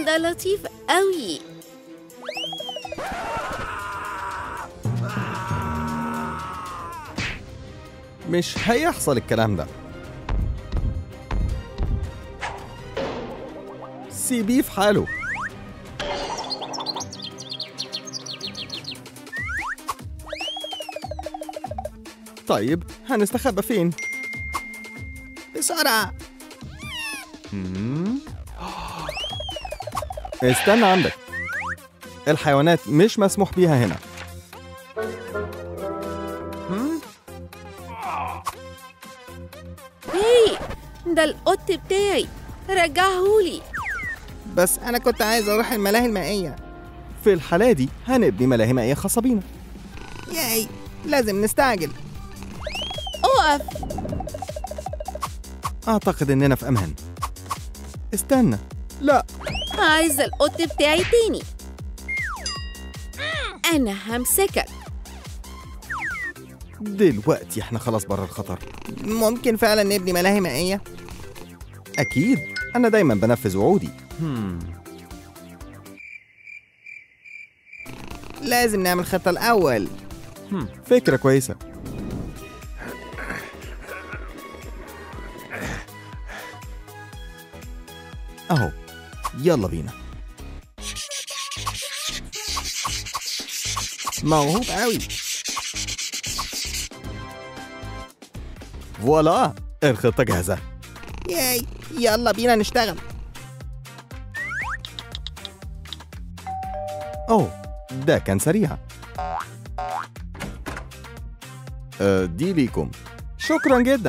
ده لطيف قوي مش هيحصل الكلام ده سيبيه في حاله طيب هنستخبى فين؟ بسرعة مم. استنى عندك الحيوانات مش مسموح بيها هنا هم؟ هي ده القط بتاعي رجعهولي بس أنا كنت عايز أروح الملاهي المائية في الحالة دي هنبني ملاهي مائية خاصة بينا ياي لازم نستعجل اقف أعتقد إننا في أمان استنى لا عايزة القط بتاعي تاني أنا همسكك دلوقتي احنا خلاص بره الخطر ممكن فعلا نبني ملاهي مائية أكيد أنا دايما بنفذ وعودي لازم نعمل خطة الأول فكرة كويسة أهو يلا بينا موهوب قوي فوالا الخطة جاهزة ياي يلا بينا نشتغل أوه ده كان سريع أه دي ليكم شكرا جدا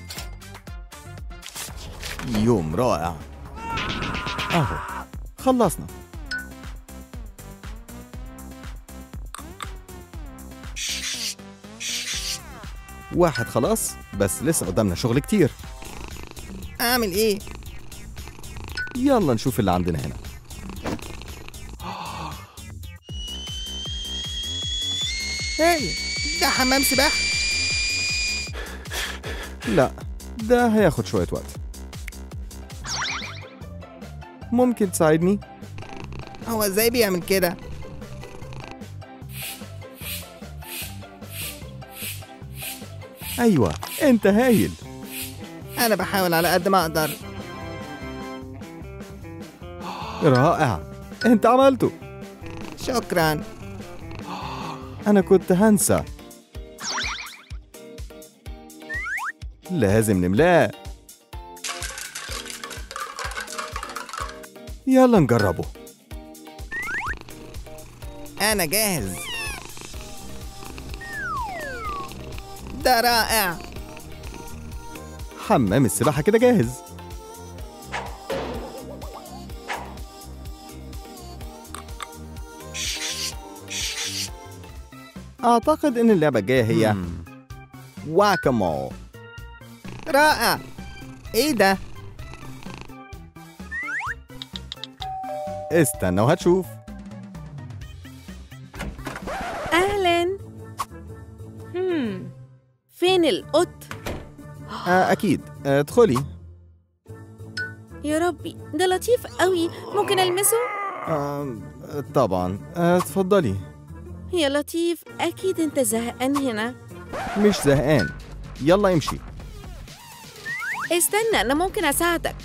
يوم رائع أهو خلصنا واحد خلاص بس لسه قدامنا شغل كتير أعمل إيه؟ يلا نشوف اللي عندنا هنا هاي ده حمام سباحة لا ده هياخد شوية وقت ممكن تساعدني؟ هو إزاي بيعمل كده؟ أيوة أنت هايل أنا بحاول على قد ما أقدر رائع أنت عملته شكرا أنا كنت هنسى لازم نملاه يلا نجربه أنا جاهز ده رائع حمام السباحة كده جاهز أعتقد إن اللعبة الجاية هي واكامول رائع إيه ده؟ استنى وهتشوف أهلا هم. فين القط آه أكيد آه، ادخلي يا ربي ده لطيف قوي ممكن ألمسه آه طبعا آه، اتفضلي يا لطيف أكيد أنت زهقان هنا مش زهقان يلا امشي استنى أنا ممكن أساعدك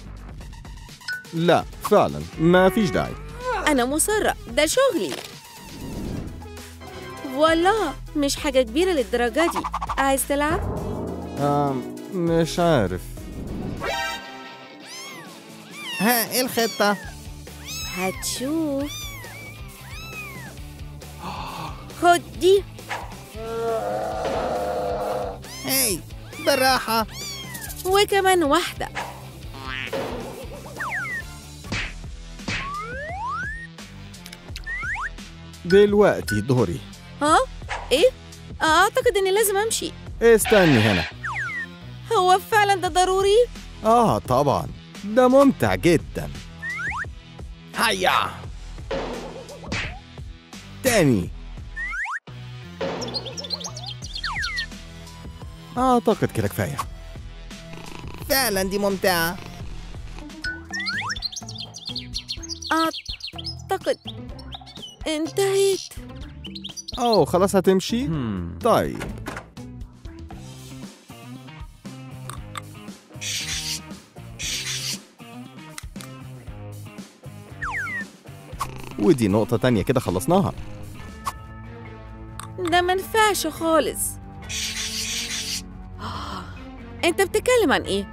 لا فعلا ما فيش داعي أنا مصرة ده شغلي فوالا مش حاجة كبيرة للدرجة دي عايز تلعب؟ آه مش عارف ها إيه الخطة؟ هتشوف خد دي هاي بالراحة وكمان واحدة دلوقتي دوري ها؟ إيه؟ أعتقد إني لازم أمشي استني هنا هو فعلا ده ضروري؟ اه طبعا ده ممتع جدا هيا تاني اعتقد كده كفايه فعلا دي ممتعة أعتقد انتهيت أوه خلاص هتمشي طيب ودي نقطة تانية كده خلصناها ده منفعش خالص انت بتتكلم عن ايه؟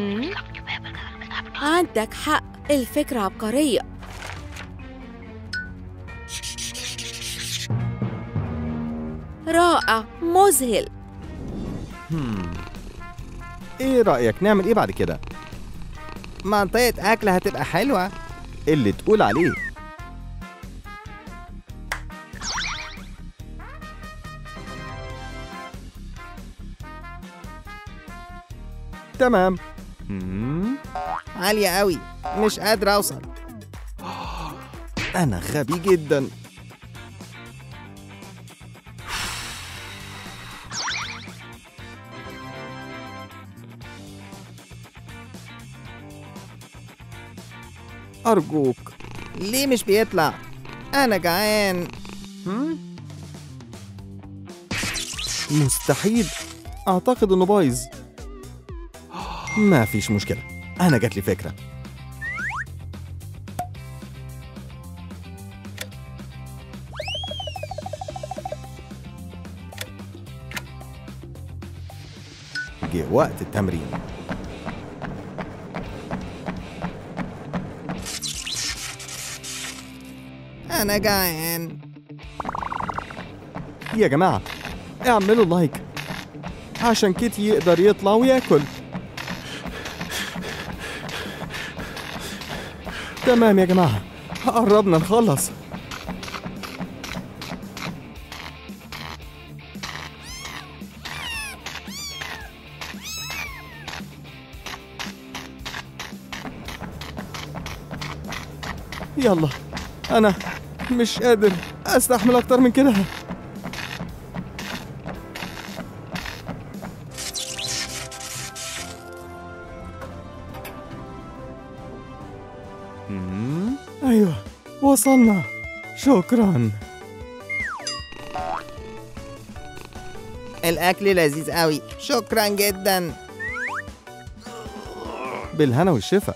عندك حق الفكرة عبقرية رائع مذهل ايه رأيك نعمل ايه بعد كده منطقة أكل هتبقى حلوة اللي تقول عليه تمام مم، عالية قوي مش قادر أوصل أنا غبي جدا أرجوك ليه مش بيطلع أنا جعان مستحيل أعتقد إنه بايظ ما فيش مشكلة أنا جات لي فكرة جه وقت التمرين أنا جعان يا جماعة اعملوا لايك عشان كيتي يقدر يطلع وياكل تمام يا جماعة قربنا نخلص يلا أنا مش قادر أستحمل أكتر من كده مم، أيوة وصلنا شكرا الأكل لذيذ قوي شكرا جدا بالهنا والشفا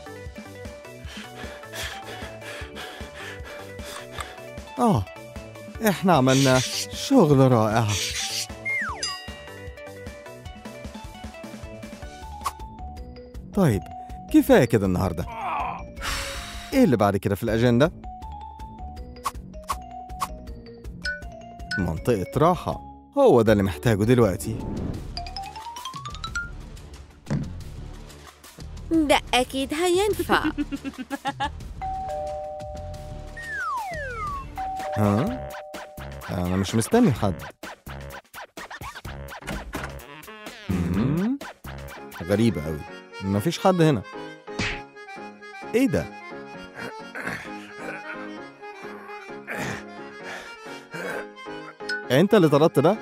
آه إحنا عملنا شغل رائع طيب كفاية كده النهاردة إيه اللي بعد كده في الأجندة؟ منطقة راحة هو ده اللي محتاجه دلوقتي ده أكيد هينفع ها؟ أنا مش مستني حد مم. غريبة أوي مفيش حد هنا إيه ده؟ أنت اللي طردت ده؟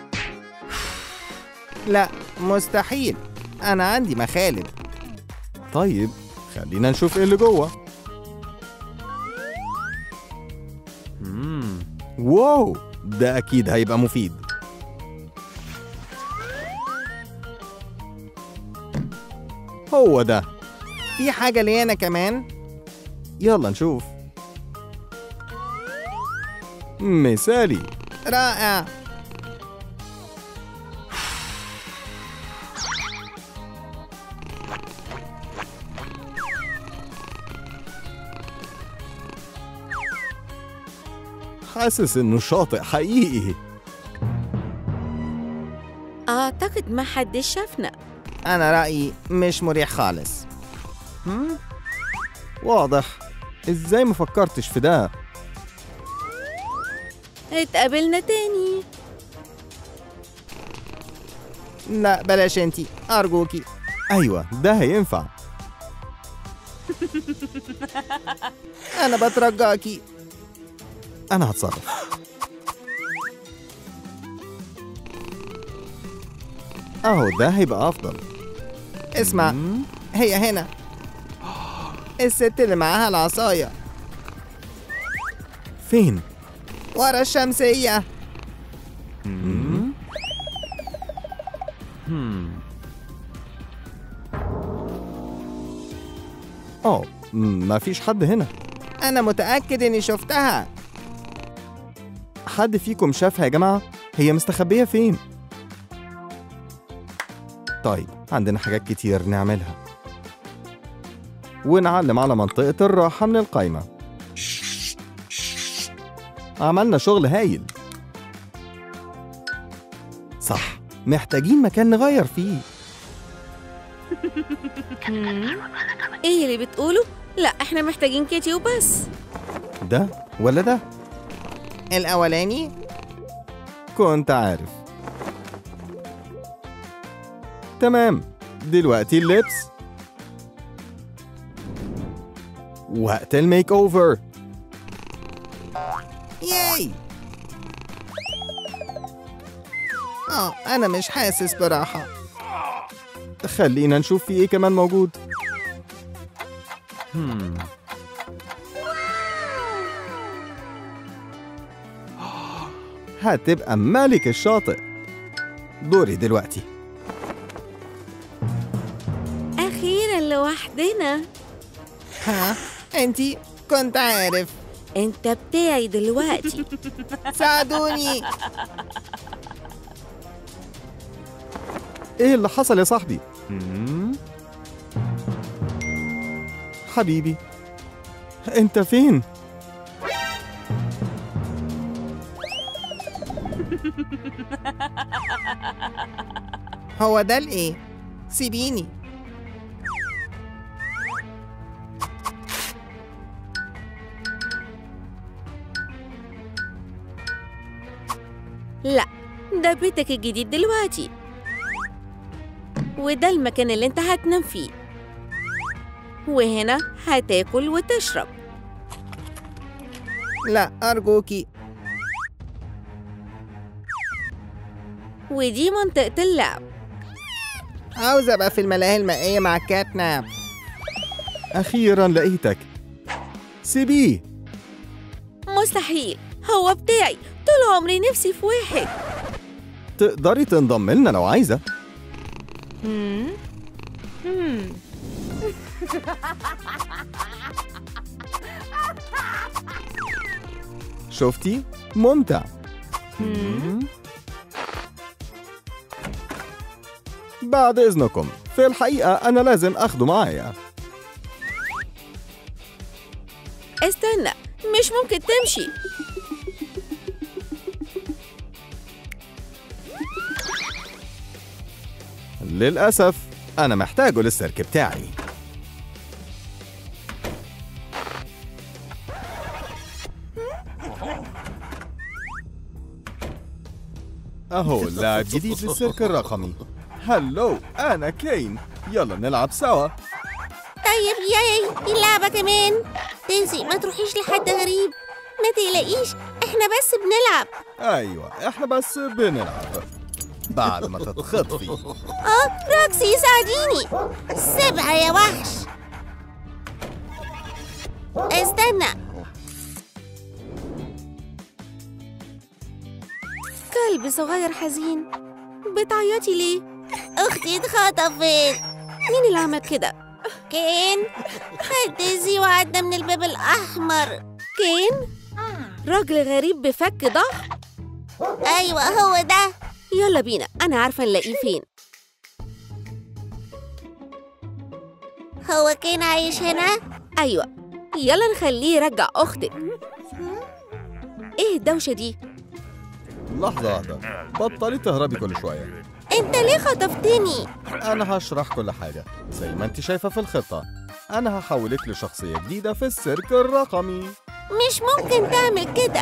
لا مستحيل أنا عندي مخالب طيب خلينا نشوف إيه اللي جوه مم. واو ده أكيد هيبقى مفيد هو ده في حاجة لي أنا كمان يلا نشوف مثالي رائع حاسس انه شاطئ حقيقي أعتقد ما حدش شافنا أنا رأيي مش مريح خالص واضح ازاي ما فكرتش في ده اتقابلنا تاني لا بلاش انتي أرجوكي ايوه ده هينفع أنا بترجاكي انا هتصرف اهو ده هيبقى افضل اسمع مم. هي هنا الست اللي معاها العصاية فين؟ ورا الشمسية اه ما فيش حد هنا أنا متأكد إني شفتها حد فيكم شافها يا جماعة؟ هي مستخبية فين؟ طيب عندنا حاجات كتير نعملها ونعلم على منطقة الراحة من القايمة عملنا شغل هايل صح محتاجين مكان نغير فيه ايه اللي بتقوله؟ لا احنا محتاجين كيتي وبس ده ولا ده؟ الأولاني كنت عارف تمام دلوقتي اللبس وقت الميك اوفر ياي اه أنا مش حاسس براحة خلينا نشوف في ايه كمان موجود هتبقى ملك الشاطئ دوري دلوقتي اخيرا لوحدنا ها أنتي كنت عارف انت بتاعي دلوقتي ساعدوني ايه اللي حصل يا صاحبي حبيبي انت فين هو ده الإيه سيبيني لا ده بيتك الجديد دلوقتي وده المكان اللي انت هتنام فيه وهنا هتاكل وتشرب لا أرجوكي ودي منطقة اللعب عاوز أبقى في الملاهي المائية مع كات ناب اخيرا لقيتك سيبيه مستحيل هو بتاعي طول عمري نفسي في واحد تقدري تنضم لنا لو عايزه شفتي ممتع بعد اذنكم في الحقيقه انا لازم اخده معايا استنى مش ممكن تمشي للاسف انا محتاجه للسيرك بتاعي اهو لاعب جديد للسيرك الرقمي هلو انا كين يلا نلعب سوا طيب ياي اللعبة كمان تنسي ما تروحيش لحد غريب ما تقلقيش احنا بس بنلعب ايوه احنا بس بنلعب بعد ما تتخطفي اه روكسي ساعديني سيبها يا وحش استنى كلب صغير حزين بتعيطي ليه؟ اختي اتخطفت مين اللي عمل كده؟ كين خدتي وعدنا من الباب الأحمر كين؟ راجل غريب بفك ضخم أيوة هو ده يلا بينا أنا عارفة نلاقيه فين هو كين عايش هنا؟ أيوة يلا نخليه يرجع أختك إيه الدوشة دي؟ لحظة واحدة بطلي تهربي كل شوية أنت ليه خطفتني؟ أنا هشرح كل حاجة زي ما أنت شايفة في الخطة أنا هحولك لشخصية جديدة في السيرك الرقمي مش ممكن تعمل كده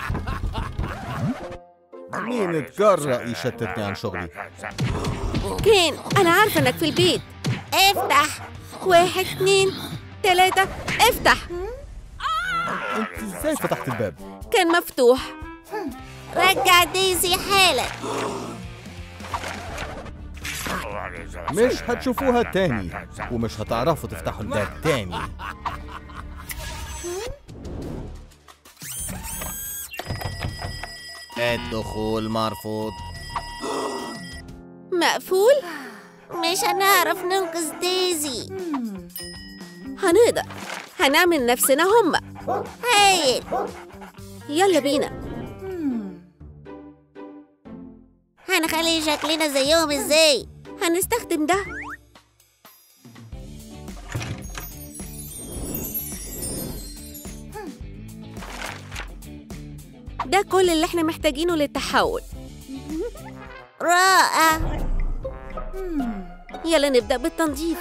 مين اتجرأ يشتتني عن شغلي كين أنا عارفة إنك في البيت افتح واحد اتنين تلاتة افتح أنت إزاي فتحت الباب كان مفتوح رجع دايزي حالا مش هتشوفوها تاني ومش هتعرفوا تفتحوا الباب تاني الدخول مرفوض مقفول مش هنعرف ننقذ ديزي هنقدر هنعمل نفسنا هما هايل يلا بينا هنخلي شكلنا زيهم ازاي هنستخدم ده ده كل اللي احنا محتاجينه للتحول رائع يلا نبدأ بالتنظيف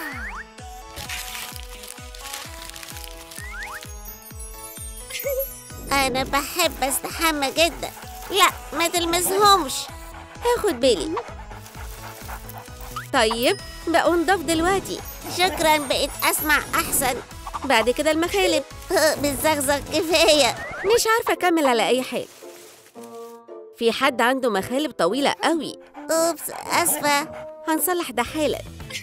أنا بحب أستحمى جدا لا ما تلمسهمش هاخد بالي طيب بقوا نضاف دلوقتي شكرا بقيت أسمع أحسن بعد كده المخالب بالزغزغ كفاية مش عارفة أكمل على أي حال في حد عنده مخالب طويلة قوي أوبس أسفة هنصلح ده حالا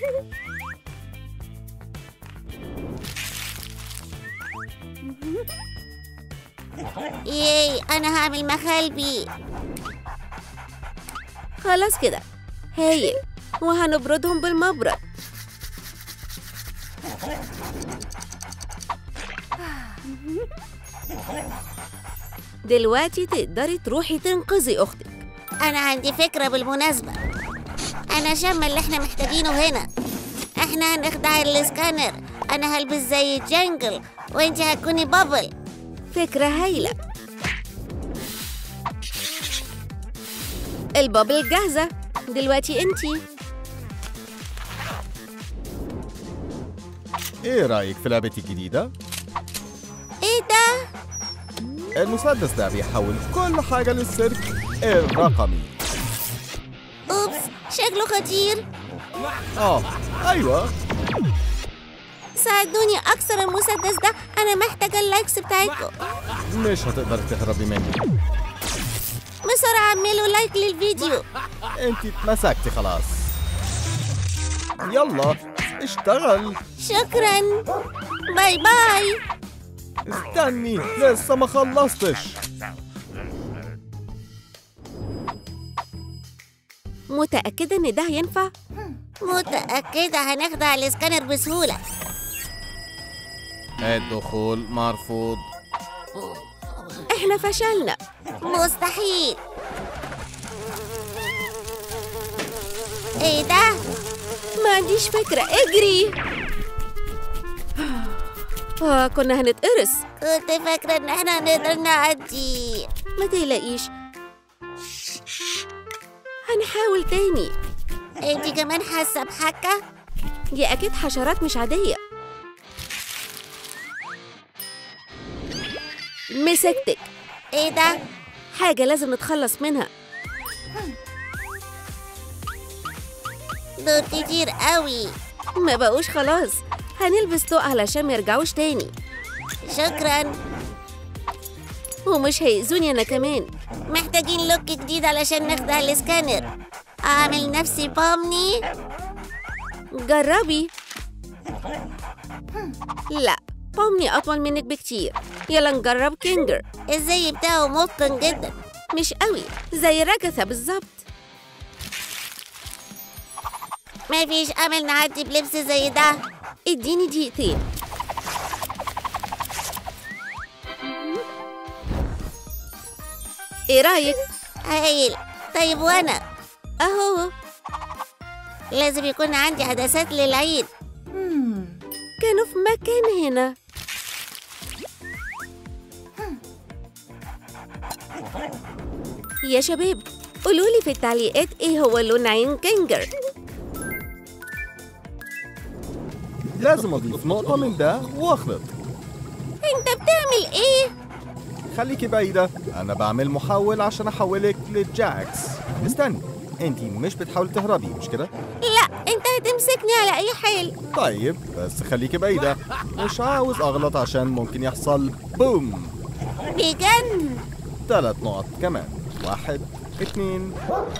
ياي أنا هعمل مخالبي خلاص كده هايل وهنبردهم بالمبرد دلوقتي تقدري تروحي تنقذي أختك أنا عندي فكرة بالمناسبة أنا شم اللي إحنا محتاجينه هنا إحنا هنخدع السكانر أنا هلبس زي جانجل وإنتي هتكوني بابل فكرة هايلة البابل جاهزة دلوقتي انتي ايه رايك في لعبتي الجديده ايه ده؟ المسدس ده بيحول كل حاجه للسيرك الرقمي اوبس شكله خطير اه ايوه ساعدوني اكسر المسدس ده انا محتاجة اللايكس بتاعتكم مش هتقدر تهربي مني بسرعة اعملوا لايك للفيديو انت اتمسكتي خلاص يلا اشتغل شكرا باي باي استني لسه ما خلصتش متأكدة ان ده هينفع؟ متأكدة هنخدع الاسكانر بسهولة الدخول مرفوض احنا فشلنا مستحيل ايه ده؟ ما عنديش فكرة اجري آه كنا هنتقرص كنت فاكرة ان احنا هنقدر نعدي ما تقلقيش هنحاول تاني انتي كمان حاسة بحكة؟ دي اكيد حشرات مش عادية مسكتك ايه ده؟ حاجة لازم نتخلص منها دول كتير قوي ما بقوش خلاص هنلبس طوق علشان ما يرجعوش تاني شكرا ومش هيأذوني انا كمان محتاجين لوك جديد علشان نخدع الاسكانر اعمل نفسي بامني جربي لا بامني اطول منك بكتير يلا نجرب كينجر الزي بتاعه متقن جدا مش قوي زي رجثة بالظبط مفيش امل نعدي بلبس زي ده اديني دقيقتين ايه رايك هايل طيب وانا اهو لازم يكون عندي عدسات للعيد كانوا في مكان هنا يا شباب قولولي في التعليقات ايه هو لون عين كينجر لازم اضيف نقطه من ده واخلط انت بتعمل ايه خليكي بعيده انا بعمل محول عشان احولك لجاكس استني انت مش بتحاولي تهربي مش كده لا انت هتمسكني على اي حال طيب بس خليكي بعيده مش عاوز اغلط عشان ممكن يحصل بوم بجد ثلاث نقط كمان واحد اتنين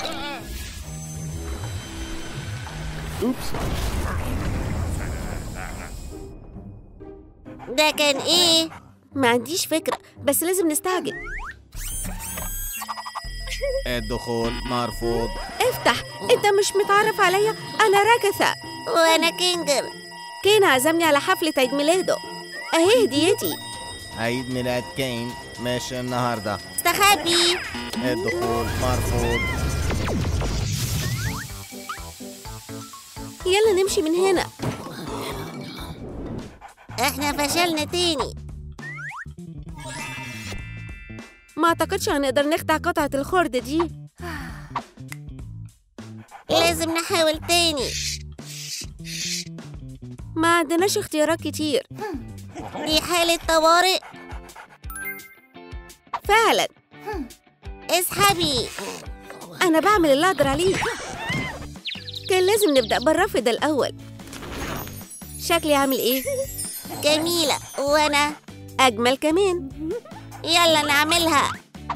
اوبس ده كان ايه ما عنديش فكرة بس لازم نستعجل الدخول مرفوض افتح انت مش متعرف عليا انا راكثة وانا كينجر كين عزمني على حفلة عيد ميلاده اهي هديتي عيد ميلاد كين مش النهارده استخبي الدخول مرفوض يلا نمشي من هنا احنا فشلنا تاني ما اعتقدش هنقدر نخدع قطعة الخرد دي لازم نحاول تاني ما عندناش اختيارات كتير دي حالة طوارئ فعلا اسحبي انا بعمل اللي اقدر عليه كان لازم نبدأ بالرف ده الأول شكلي عامل ايه؟ جميلة وانا أجمل كمان يلا نعملها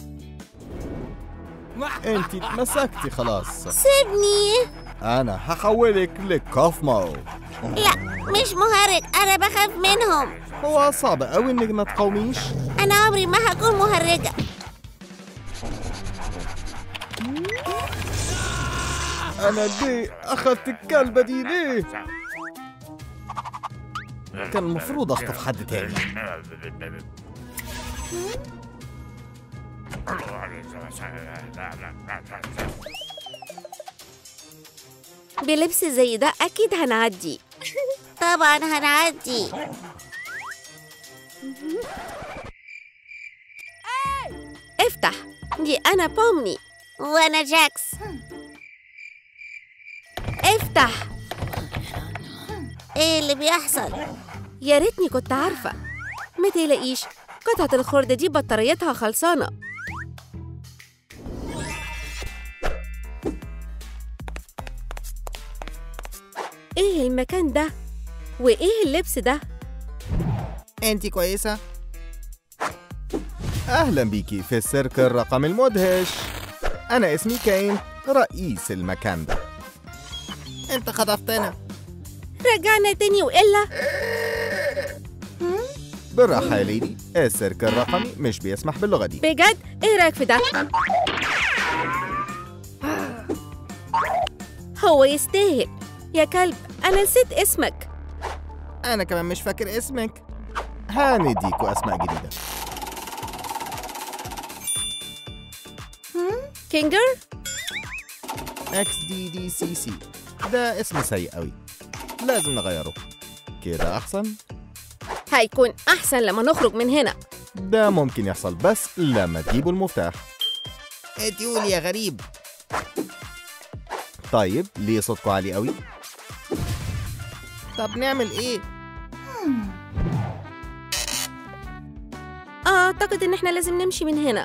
انت اتمسكتي خلاص سيبني انا هحولك لكوفمو لا مش مهرج انا بخاف منهم هو صعب قوي انك ما تقاوميش انا عمري ما هكون مهرجة انا ليه اخذت الكلبة دي ليه كان المفروض اخطف حد تاني بلبس زي ده أكيد هنعدي طبعا هنعدي افتح دي أنا بومني وانا جاكس افتح ايه اللي بيحصل يا ريتني كنت عارفة ما تقلقيش قطعة الخردة دي بطاريتها خلصانة ايه المكان ده وايه اللبس ده انتي كويسة؟ اهلا بيكي في السيرك الرقم المدهش انا اسمي كين رئيس المكان ده انت خطفتنا رجعنا تاني وإلا بالراحة يا ليدي السيرك الرقمي مش بيسمح باللغة دي بجد ايه رايك في ده هو يستاهل يا كلب انا نسيت اسمك انا كمان مش فاكر اسمك هنديكوا اسماء جديدة كينجر اكس دي دي سي سي ده اسم سيء قوي لازم نغيره كده احسن هيكون احسن لما نخرج من هنا ده ممكن يحصل بس لما تجيبوا المفتاح انتي قولي يا غريب طيب ليه صوتكوا عالي قوي طب نعمل ايه؟ اعتقد ان احنا لازم نمشي من هنا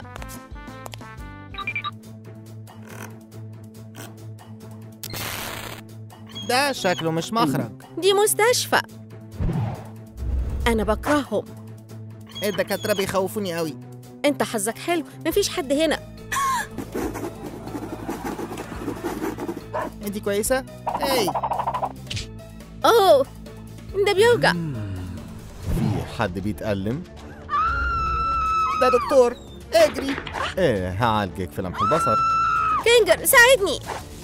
ده شكله مش مخرج دي مستشفى انا بكرههم الدكاترة بيخوفوني قوي انت حظك حلو مفيش حد هنا انتي كويسة؟ اي اوه ده بيوجع في حد بيتألم ده دكتور اجري ايه هعالجك في لمح البصر كينجر ساعدني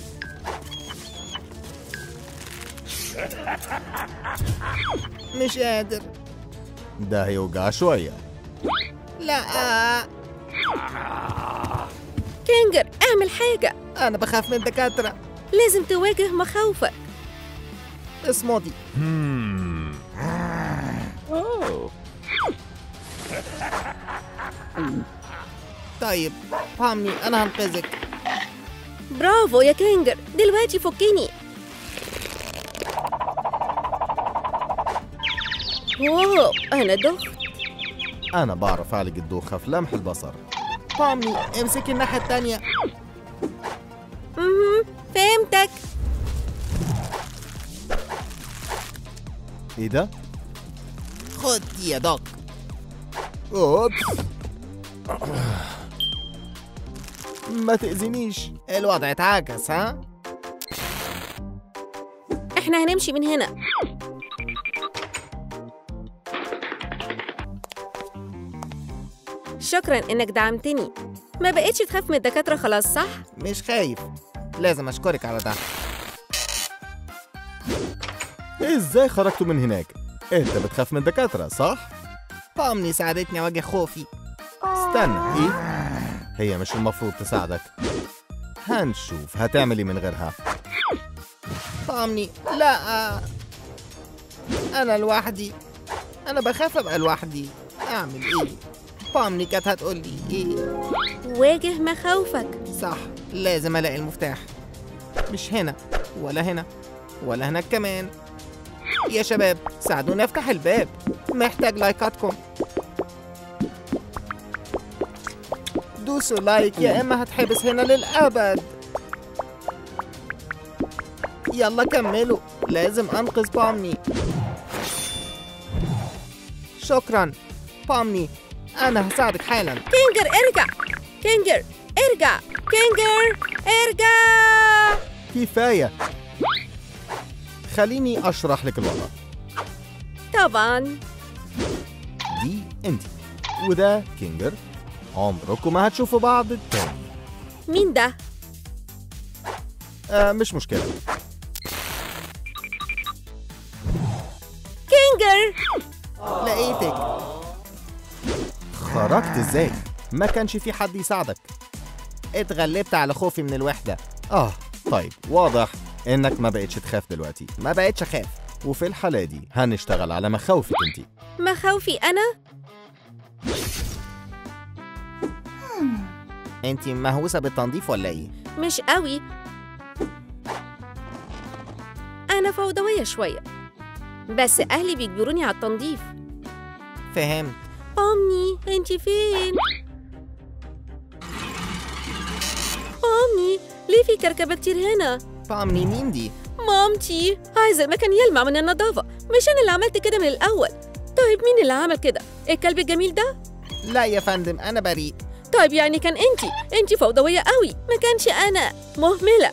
مش قادر ده هيوجع شوية لا كينجر اعمل حاجة انا بخاف من الدكاترة لازم تواجه مخاوفك اسمودي طيب فهمني انا هنقذك برافو يا كينجر دلوقتي فكني واو انا دخت انا بعرف اعالج الدوخة في لمح البصر فهمني امسكي الناحية التانية مهم. فهمتك ايه ده خد دي يا دوك اوبس ما تأذينيش الوضع اتعكس ها احنا هنمشي من هنا شكرا انك دعمتني ما بقتش تخاف من الدكاترة خلاص صح؟ مش خايف لازم أشكرك على ده ازاي خرجتوا من هناك انت بتخاف من الدكاتره صح بامني ساعدتني أواجه خوفي استنى ايه هي مش المفروض تساعدك هنشوف هتعمل ايه من غيرها بامني لا أنا لوحدي أنا بخاف أبقى لوحدي أعمل إيه؟ بامني كانت هتقول لي إيه؟ واجه مخاوفك صح لازم ألاقي المفتاح مش هنا ولا هنا ولا هناك كمان يا شباب ساعدوني أفتح الباب محتاج لايكاتكم دوسوا لايك يا إما هتحبس هنا للأبد يلا كملوا لازم أنقذ بامني شكرا بامني أنا هساعدك حالا كينجر ارجع كينجر ارجع كينجر ارجع كفايه خليني اشرح لك الوضع طبعا دي انت وده كينجر عمركم ما هتشوفوا بعض تاني مين ده؟ آه مش مشكله كينجر لقيتك خرجت ازاي ما كانش في حد يساعدك اتغلبت على خوفي من الوحدة اه طيب واضح انك ما بقتش تخاف دلوقتي ما بقتش أخاف وفي الحالة دي هنشتغل على مخاوفك انت مخاوفي أنا؟ انتي مهووسة بالتنظيف ولا ايه؟ مش قوي أنا فوضوية شوية بس أهلي بيجبروني على التنظيف فهمت أمي أنت فين؟ أمي ليه في كركبة كتير هنا؟ بامني مين دي؟ مامتي عايزة المكان يلمع من النظافة مش أنا اللي عملت كده من الأول طيب مين اللي عمل كده؟ الكلب الجميل ده؟ لا يا فندم أنا بريء طيب يعني كان انتي انتي فوضوية قوي ما كانش أنا مهملة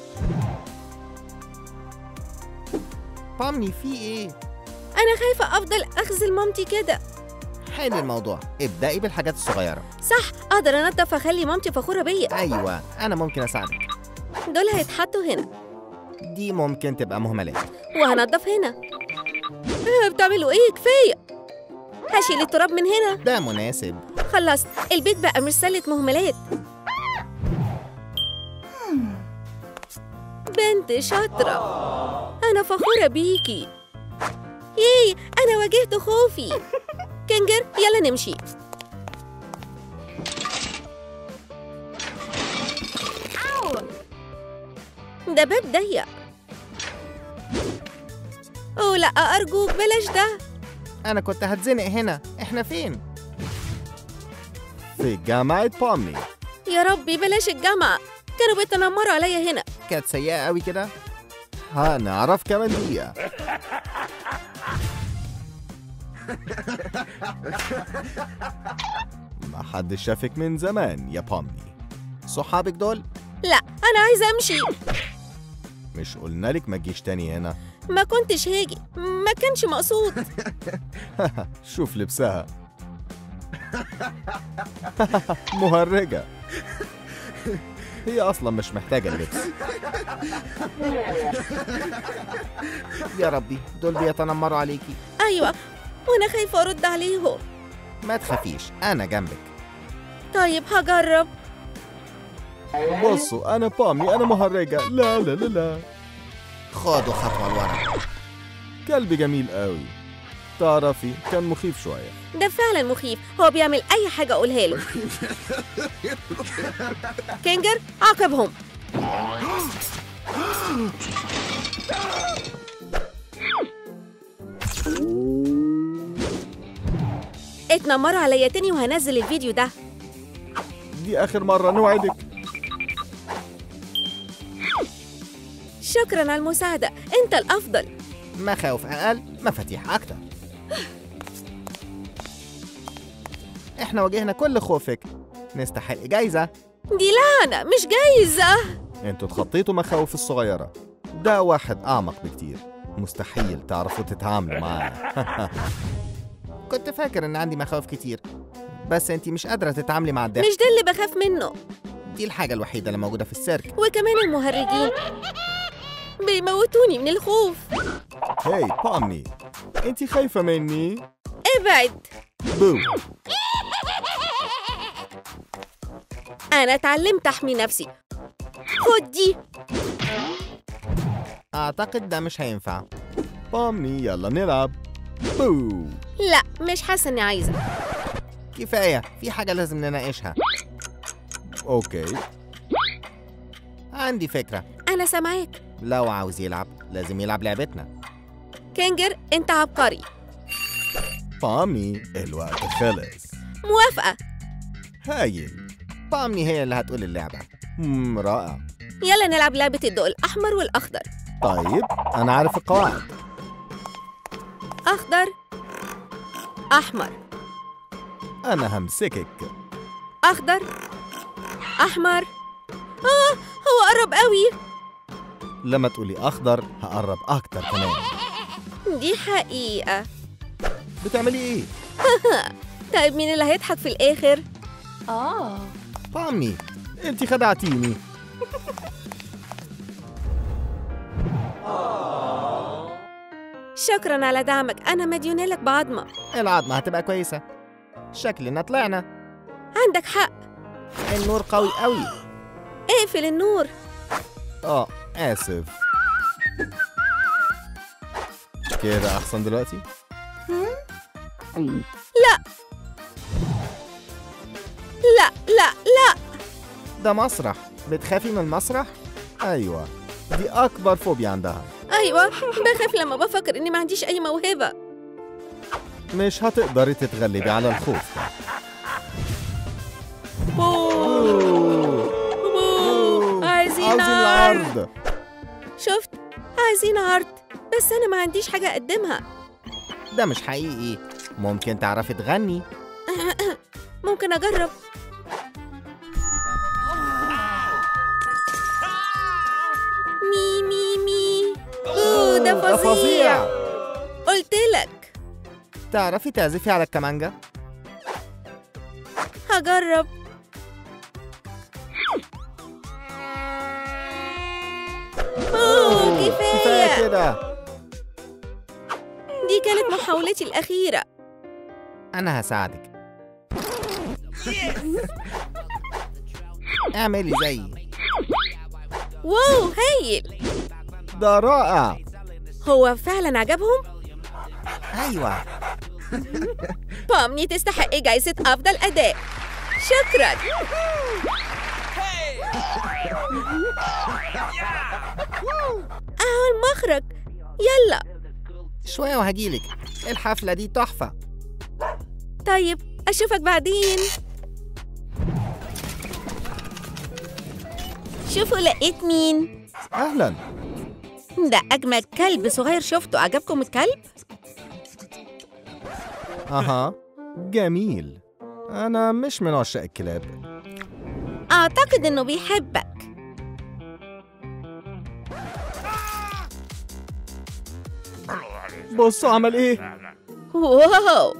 بامني في ايه؟ أنا خايفة أفضل أخذل مامتي كده حل الموضوع ابدأي بالحاجات الصغيرة صح أقدر أنضف أخلي مامتي فخورة بيا أيوة أنا ممكن أساعدك دول هيتحطوا هنا دي ممكن تبقى مهملات وهنضف هنا آه، بتعملوا ايه كفاية هشيل التراب من هنا ده مناسب خلصت البيت بقى مش سلة مهملات بنت شاطرة أنا فخورة بيكي ياي أنا واجهت خوفي كنجر يلا نمشي ده باب ضيق أوه لأ أرجوك بلاش ده أنا كنت هتزنق هنا إحنا فين؟ في جامعة بومني يا ربي بلاش الجامعة كانوا بيتنمروا عليا هنا كانت سيئة قوي كده هنعرف كمان دقيقة ما حدش شافك من زمان يا بومني صحابك دول؟ لا أنا عايزة أمشي مش قلنا لك ما تجيش تاني هنا ما كنتش هاجي ما كانش مقصود شوف لبسها مهرجة هي أصلا مش محتاجة اللبس يا ربي دول بيتنمروا عليكي أيوة وأنا خايفة أرد عليهم ما تخافيش أنا جنبك طيب هجرب بصوا أنا بامي أنا مهرجة لا لا لا لا خدوا خطوة لورا كلب جميل قوي تعرفي كان مخيف شوية ده فعلا مخيف هو بيعمل أي حاجة أقولها له كينجر عاقبهم اتنمروا عليا تاني وهنزل الفيديو ده دي آخر مرة نوعدك شكرا على المساعدة انت الأفضل مخاوف أقل مفاتيح أكتر إحنا واجهنا كل خوفك نستحق جايزة دي لعنة مش جايزة انتوا اتخطيتوا مخاوف الصغيرة ده واحد أعمق بكتير مستحيل تعرفوا تتعاملوا معاه كنت فاكر إن عندي مخاوف كتير بس انت مش قادرة تتعاملي مع الضحك مش ده اللي بخاف منه دي الحاجة الوحيدة اللي موجودة في السيرك وكمان المهرجين بيموتوني من الخوف هاي بامني انت خايفة مني؟ ابعد بو انا اتعلمت احمي نفسي خد دي أعتقد ده مش هينفع بامني يلا نلعب بو لا مش حاسه اني عايزه كفاية في حاجة لازم نناقشها اوكي عندي فكرة انا سامعاك لو عاوز يلعب لازم يلعب لعبتنا كينجر انت عبقري بامني الوقت خلص موافقه هايل بامني هي اللي هتقول اللعبة مم رائع يلا نلعب لعبه الضوء الاحمر والاخضر طيب انا عارف القواعد اخضر احمر انا همسكك اخضر احمر اه هو قرب قوي لما تقولي اخضر هقرب اكتر كمان دي حقيقه بتعملي ايه طيب مين اللي هيضحك في الاخر بامني انت خدعتيني شكرا على دعمك انا مديونه لك بعظمه العظمة هتبقى كويسة شكلنا طلعنا عندك حق النور قوي قوي اقفل النور اه اسف كده احسن دلوقتي لا لا لا ده مسرح بتخافي من المسرح؟ ايوه دي اكبر فوبيا عندها ايوه بخاف لما بفكر اني ما عنديش اي موهبه مش هتقدري تتغلبي على الخوف ده بو. عايزين عاوزين عرض العرض شفت عايزين عرض بس انا ما عنديش حاجه اقدمها ده مش حقيقي ممكن تعرفي تغني ممكن اجرب مي مي مي اوه ده ده فظيع قلت لك تعرفي تعزفي على الكمانجا؟ هجرب اوه كفايه كفايه كده دي كانت محاولتي الاخيره أنا هساعدك اعملي زيي واو هايل ده رائع هو فعلا عجبهم أيوة بامني تستحق جايزة أفضل أداء شكرا أهو المخرج يلا شوية وهجيلك الحفلة دي تحفة طيب أشوفك بعدين شوفوا لقيت مين اهلا ده أجمل كلب صغير شفته عجبكم الكلب؟ اها جميل انا مش من عشاق الكلاب أعتقد إنه بيحبك بصوا عمل ايه واو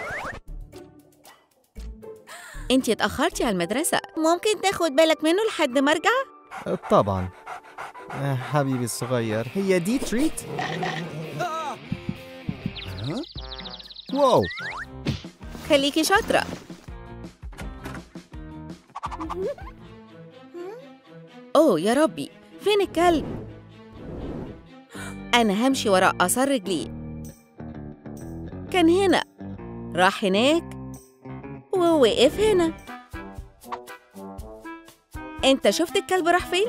انتي اتأخرتي على المدرسة ممكن تاخد بالك منه لحد ما ارجع؟ طبعا آه، حبيبي الصغير هي دي تريت واو خليكي شاطرة اوه يا ربي فين الكلب؟ أنا همشي وراء آثار رجليه كان هنا راح هناك ووقف هنا انت شفت الكلب راح فين؟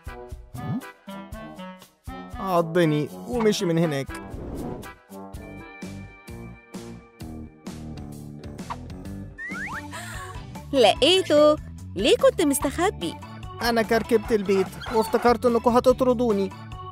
عضني ومشي من هناك لقيته ليه كنت مستخبي؟ أنا كركبت البيت وافتكرت إنكم هتطردوني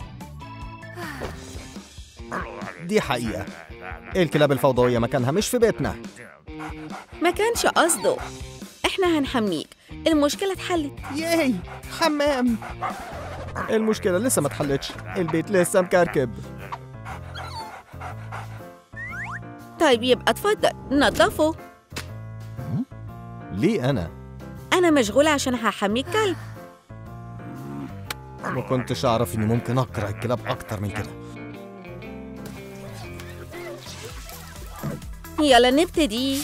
دي حقيقة الكلاب الفوضوية مكانها مش في بيتنا ما كانش قصده احنا هنحميك المشكلة اتحلت ياي حمام المشكلة لسه ما اتحلتش البيت لسه مكركب طيب يبقى اتفضل نضفه ليه أنا؟ أنا مشغولة عشان هحمي الكلب ما كنتش أعرف إني ممكن أكره الكلاب أكتر من كده يلا نبتدي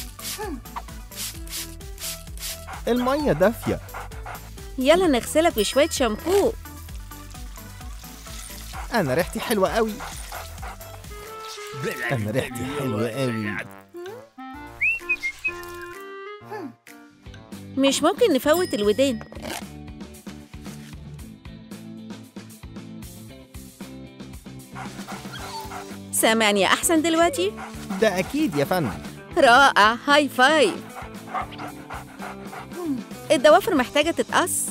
المية دافية يلا نغسلك بشوية شامبو أنا ريحتي حلوة قوي أنا ريحتي حلوة قوي مش ممكن نفوت الودان سامعني أحسن دلوقتي؟ ده أكيد يا فندم رائع هاي فايف الضوافر محتاجة تتقص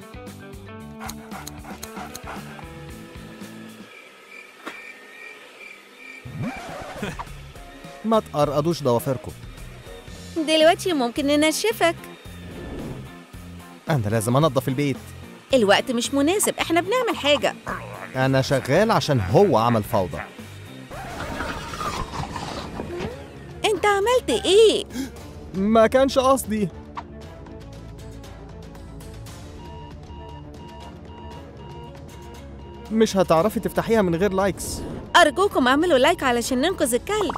ما تقرقدوش ضوافركم دلوقتي ممكن ننشفك أنا لازم أنظف البيت الوقت مش مناسب احنا بنعمل حاجة أنا شغال عشان هو عمل فوضى انت عملت ايه؟ ما كانش قصدي مش هتعرفي تفتحيها من غير لايكس أرجوكم اعملوا لايك علشان ننقذ الكلب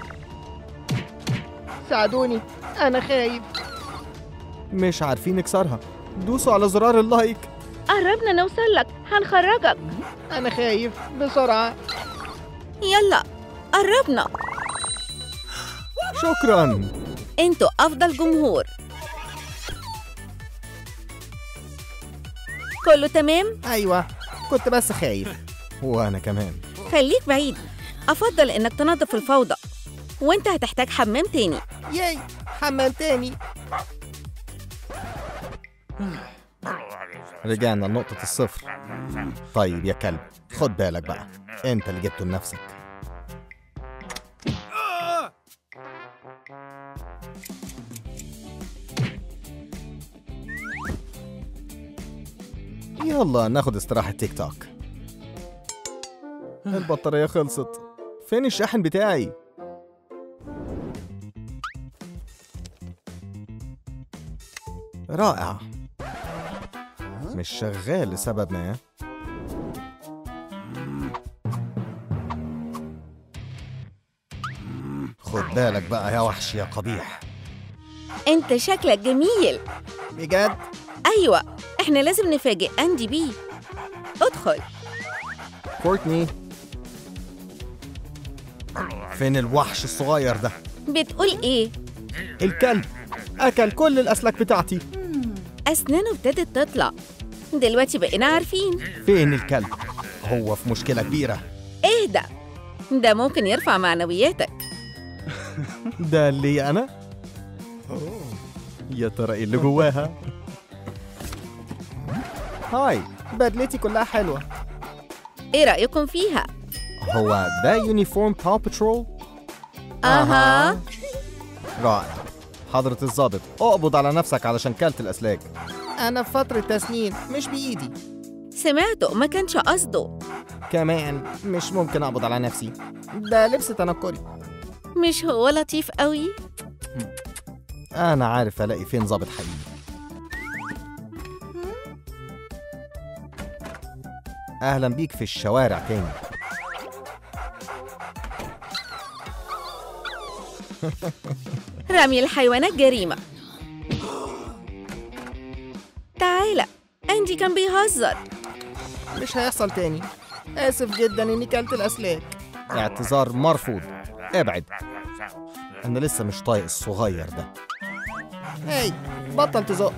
ساعدوني أنا خايف مش عارفين نكسرها دوسوا على زرار اللايك قربنا نوصل لك هنخرجك أنا خايف بسرعة يلا قربنا شكرا انتوا أفضل جمهور كله تمام؟ أيوة كنت بس خايف وأنا كمان خليك بعيد أفضل إنك تنظف الفوضى وانت هتحتاج حمام تاني ياي حمام تاني رجعنا لنقطة الصفر طيب يا كلب خد بالك بقى انت اللي جبته لنفسك يلا ناخد استراحة تيك توك البطارية خلصت فين الشاحن بتاعي؟ رائع مش شغال لسبب ما خد بالك بقى يا وحش يا قبيح انت شكلك جميل بجد أيوة احنا لازم نفاجئ أندي بيه ادخل كورتني فين الوحش الصغير ده بتقول ايه؟ الكلب اكل كل الاسلاك بتاعتي أسنانه ابتدت تطلع دلوقتي بقينا عارفين فين الكلب هو في مشكلة كبيرة اهدى ده ممكن يرفع معنوياتك ده اللي انا يا ترى ايه اللي جواها هاي بدلتي كلها حلوة ايه رأيكم فيها؟ هو ده يونيفورم باو بترول أها رائع حضرة الضابط اقبض على نفسك علشان كلت الأسلاك أنا في فترة تسنين مش بإيدي سمعته ما كانش قصده كمان مش ممكن أقبض على نفسي ده لبس تنكري مش هو لطيف قوي؟ أنا عارف ألاقي فين ضابط حقيقي أهلا بيك في الشوارع تاني رمي الحيوانات جريمة تعالى أندي كان بيهزر مش هيحصل تاني آسف جدا إني كلت الأسلاك اعتذار مرفوض ابعد أنا لسه مش طايق الصغير ده هاي بطل تزق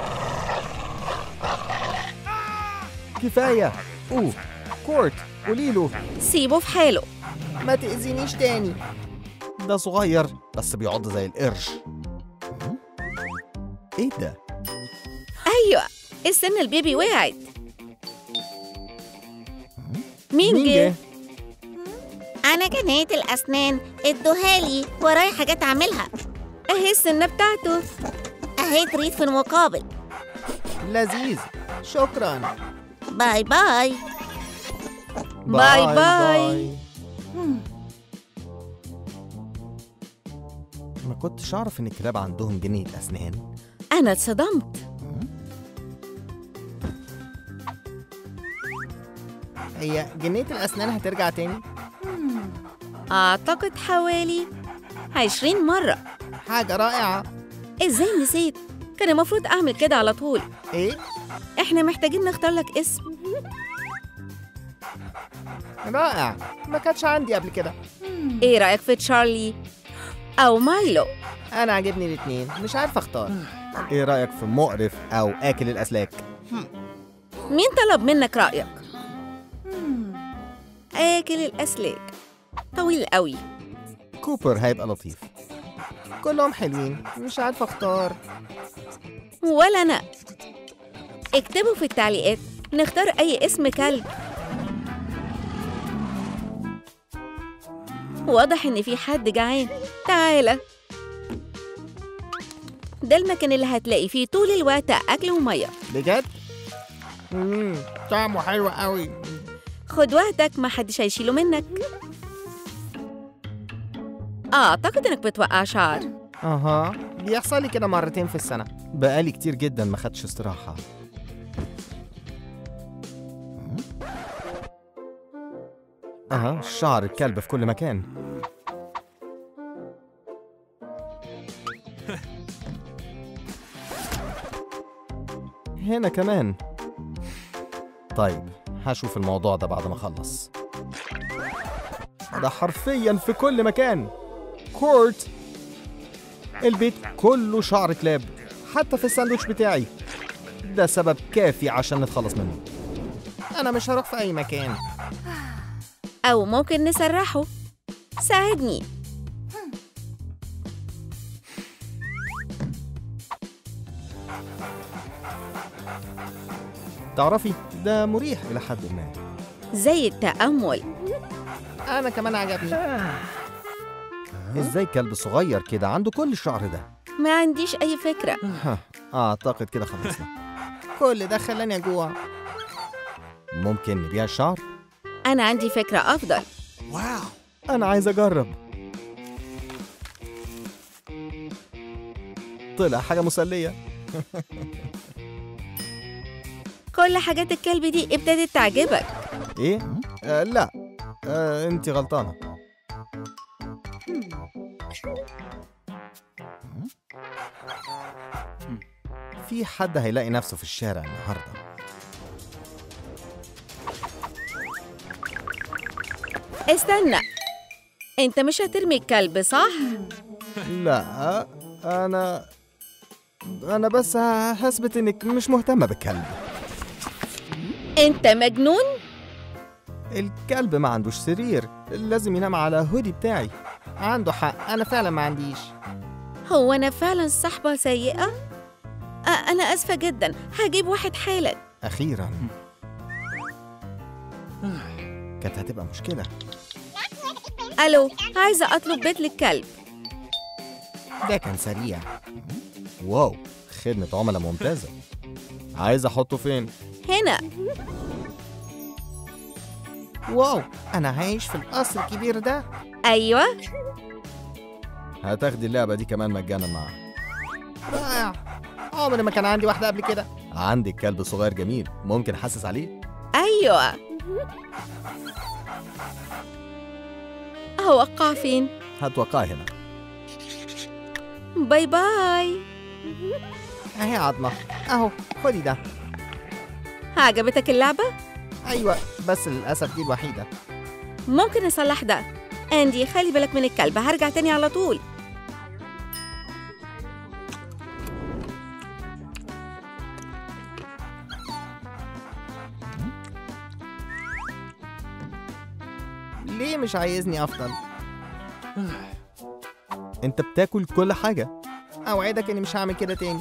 كفاية أوه كورت قولي له سيبه في حاله ما تأذينيش تاني ده صغير بس بيعض زي القرش ايه ده؟ أيوة السن البيبي وقعت مين جه؟ أنا جنية الأسنان ادوها لي ورايا حاجات أعملها أهي السنة بتاعته أهي تريد في المقابل لذيذ شكرا باي باي باي باي. ما كنتش أعرف إن الكلاب عندهم جنية أسنان أنا اتصدمت هي جنية الأسنان هترجع تاني أعتقد حوالي عشرين مرة حاجة رائعة إزاي نسيت؟ كان المفروض أعمل كده على طول إيه؟ إحنا محتاجين نختار لك اسم رائع ما كانش عندي قبل كده إيه رأيك في تشارلي أو مايلو؟ أنا عاجبني الاتنين مش عارف أختار ايه رايك في مقرف او اكل الاسلاك مين طلب منك رأيك؟ آكل الأسلاك طويل قوي كوبر هيبقى لطيف كلهم حلوين مش عارف أختار ولا أنا اكتبوا في التعليقات نختار أي اسم كلب واضح إن في حد جعان تعالى ده المكان اللي هتلاقي فيه طول الوقت أكل ومية بجد؟ مم. طعمه حلو قوي خد وقتك ما حدش هيشيله منك أعتقد إنك بتوقع شعر أها بيحصل لي كده مرتين في السنة بقالي كتير جدا ما خدش استراحه اها شعر الكلب في كل مكان هنا كمان طيب هشوف الموضوع ده بعد ما اخلص ده حرفيا في كل مكان كورت البيت كله شعر كلاب حتى في الساندوتش بتاعي ده سبب كافي عشان نتخلص منه أنا مش هروح في أي مكان أو ممكن نسرحه ساعدني تعرفي ده مريح إلى حد ما زي التأمل أنا كمان عجبني ازاي كلب صغير كده عنده كل الشعر ده ما عنديش أي فكرة ها اعتقد كده خلصنا كل ده خلاني أجوع ممكن نبيع الشعر أنا عندي فكرة أفضل انا عايز اجرب طلع حاجه مسليه كل حاجات الكلب دي ابتدت تعجبك ايه آه لا آه انت غلطانه في حد هيلاقي نفسه في الشارع النهارده استنى انت مش هترمي الكلب صح؟ لا انا انا بس هثبت انك مش مهتمه بالكلب انت مجنون؟ الكلب ما عندوش سرير لازم ينام على هودي بتاعي عنده حق أنا فعلا ما عنديش هو أنا فعلا صحبة سيئة؟ أ- أنا آسفة جدا هجيب واحد حالا اخيرا كانت هتبقى مشكله ألو عايزة أطلب بيت للكلب ده كان سريع واو خدمه عملاء ممتازه عايز احطه فين هنا واو أنا عايش في القصر الكبير ده أيوة هتاخدي اللعبه دي كمان مجانا معاها رائع عمري ما كان عندي واحدة قبل كده عندك كلب صغير جميل ممكن احسس عليه أيوة أوقع فين؟ هتوقعي هنا باي باي أهي عظمة أهو خدي ده عجبتك اللعبة؟ أيوة بس للأسف دي الوحيدة ممكن نصلح ده أندي خلي بالك من الكلب هرجع تاني على طول ليه مش عايزني أفضل؟ انت بتاكل كل حاجه أوعدك إني مش هعمل كده تاني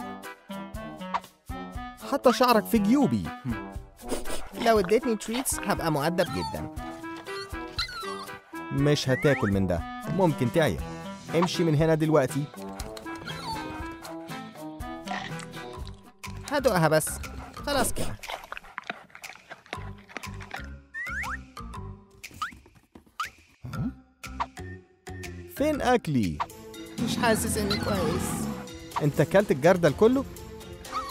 حتى شعرك في جيوبي لو اديتني تريتس هبقى مؤدب جدا مش هتاكل من ده ممكن تعيا امشي من هنا دلوقتي هدوقها بس خلاص كده فين اكلي مش حاسس إني كويس انت اكلت الجردل كله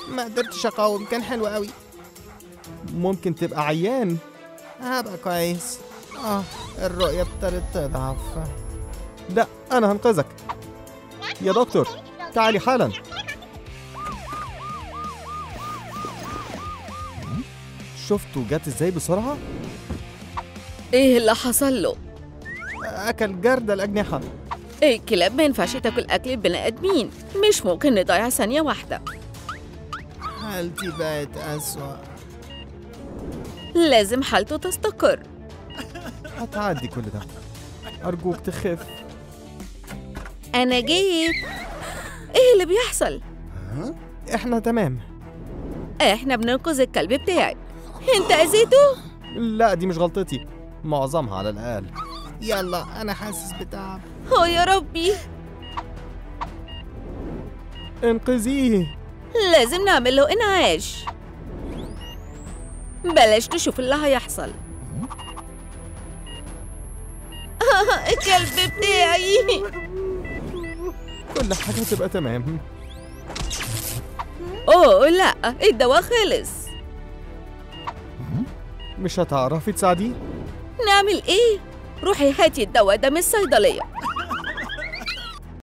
ما قدرتش اقاوم كان حلو قوي ممكن تبقى عيان هبقى كويس اه الرؤية ابتدت تضعف لا أنا هنقذك يا دكتور تعالي حالا شفتوا جت ازاي بسرعة؟ ايه اللي حصل له أكل جرد الأجنحة الكلاب ما ينفعش تاكل اكل البني ادمين مش ممكن نضيع ثانيه واحده حالتي بقت أسوأ لازم حالته تستقر هتعدي كل ده أرجوك تخف انا جيت ايه اللي بيحصل إحنا تمام احنا بننقذ الكلب بتاعي انت اذيته لا دي مش غلطتي معظمها على الأقل يلا أنا حاسس بتعب اه يا ربي انقذيه لازم نعمل له انعاش بلاش تشوف اللي هيحصل الكلب بتاعي كل حاجة هتبقى تمام اوه لا الدواء خلص مش هتعرفي تساعديه نعمل ايه روحي هاتي الدواء ده من الصيدليه